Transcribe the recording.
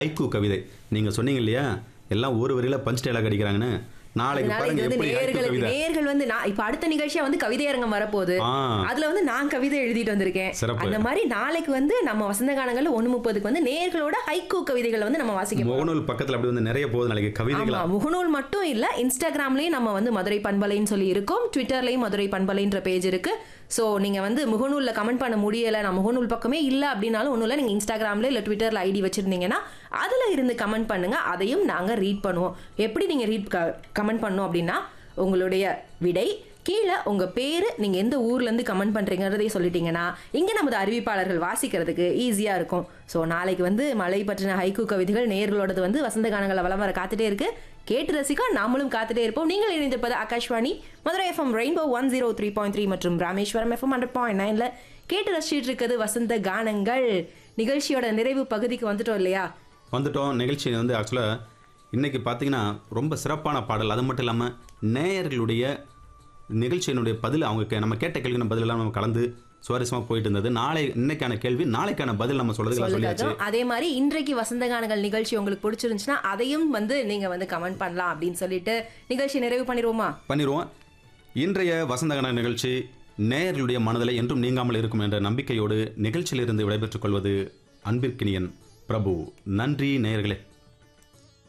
Haiku கவிதை நீங்க சொன்னீங்க இல்லையா எல்லாம் ஒரு வரியில பஞ்ச் டைலாக் அடிக்கிறாங்கன்னு நாளைக்கு அதனால பாருங்க இது வந்து எப்படி ஹைக்கூ நேர்களுக்கு கவிதை நேர்கள் வந்து நான் இப்ப அடுத்த நிகழ்ச்சியா வந்து கவிதை அரங்கம் வரப்போகுது ஆ அதுல வந்து நான் கவிதை எழுதிட்டு வந்திருக்கேன் சிறப்பு. அந்த மாதிரி நாளைக்கு வந்து நம்ம வசந்த காலங்கள்ல ஒண்ணு முப்பதுக்கு வந்து நேர்களோட ஹைக்கூ கவிதைகளை வந்து நம்ம வாசிக்க போறோம். முகநூல் பக்கத்துல அப்படி வந்து நிறைய போகுது நாளைக்கு கவிதைகளா ஆமா முகநூல் மட்டும் இல்ல இன்ஸ்டாகிராம்லயும் நம்ம வந்து மதுரை பண்பலைன்னு சொல்லி இருக்கோம் ட்விட்டர்லயும் மதுரை பண்பலைன்ற பேஜ் இருக்கு சோ நீங்க வந்து முகநூல்ல கமெண்ட் பண்ண முடியல நான் முகநூல் பக்கமே இல்ல அப்படின்னாலும் ஒண்ணும் இல்ல நீங்க இன்ஸ்டாகிராம்ல இல்ல ட்விட்டர்ல ஐடி வச்சிருந்தீங்கன்னா அதுல இருந்து கமெண்ட் பண்ணுங்க அதையும் நாங்க ரீட் பண்ணுவோம் எப்படி நீங்க ரீட் கமெண்ட் பண்ணோம் அப்படின்னா உங்களுடைய விடை கீழே உங்க பேரு நீங்க எந்த ஊர்ல இருந்து கமெண்ட் பண்றீங்கறதையும் சொல்லிட்டீங்கன்னா இங்க நமது அறிவிப்பாளர்கள் வாசிக்கிறதுக்கு ஈஸியா இருக்கும் ஸோ நாளைக்கு வந்து மழை பற்றின ஹைக்கூ கவிதைகள் நேர்களோடது வந்து வசந்த கானங்களை வலம் வர காத்துட்டே இருக்கு கேட்டு ரசிக்க நாமளும் காத்துட்டே இருப்போம் நீங்கள் இணைந்திருப்பது Akashvani Madurai FM rainbow one zero three point three மற்றும் ராமேஸ்வரம் எஃப்எம் ஹண்ட்ரட் பாயிண்ட் நைன்ல கேட்டு ரசிச்சிட்டு இருக்குது வசந்த கானங்கள் நிகழ்ச்சியோட நிறைவு பகுதிக்கு வந்துட்டோம் இல்லையா வந்துட்டோம் நிகழ்ச்சி வந்து ஆக்சுவலாக இன்னைக்கு பார்த்தீங்கன்னா ரொம்ப சிறப்பான பாடல் அது மட்டும் இல்லாமல் நேயர்களுடைய நிகழ்ச்சியினுடைய பதில் அவங்க கே- நம்ம கேட்ட கேள்வி பதிலெல்லாம் நம்ம கலந்து சுவாரஸ்யமாக போயிட்டு இருந்தது நாளை இன்னைக்கான கேள்வி நாளைக்கான பதில் நம்ம சொல்றதுக்கு சொல்லியாச்சு சொல்லுங்க அதே மாதிரி இன்றைக்கு வசந்த கானங்கள் நிகழ்ச்சி உங்களுக்கு பிடிச்சிருந்துச்சுன்னா அதையும் வந்து நீங்க வந்து கமெண்ட் பண்ணலாம் அப்படின்னு சொல்லிட்டு நிகழ்ச்சி நிறைவு பண்ணிடுவோமா பண்ணிடுவோம் இன்றைய வசந்தகன நிகழ்ச்சி நேயர்களுடைய மனதில் என்றும் நீங்காமல் இருக்கும் என்ற நம்பிக்கையோடு நிகழ்ச்சியிலிருந்து விடைபெற்றுக் கொள்வது அன்பிற்கினியன் பிரபு நன்றி நேயர்களே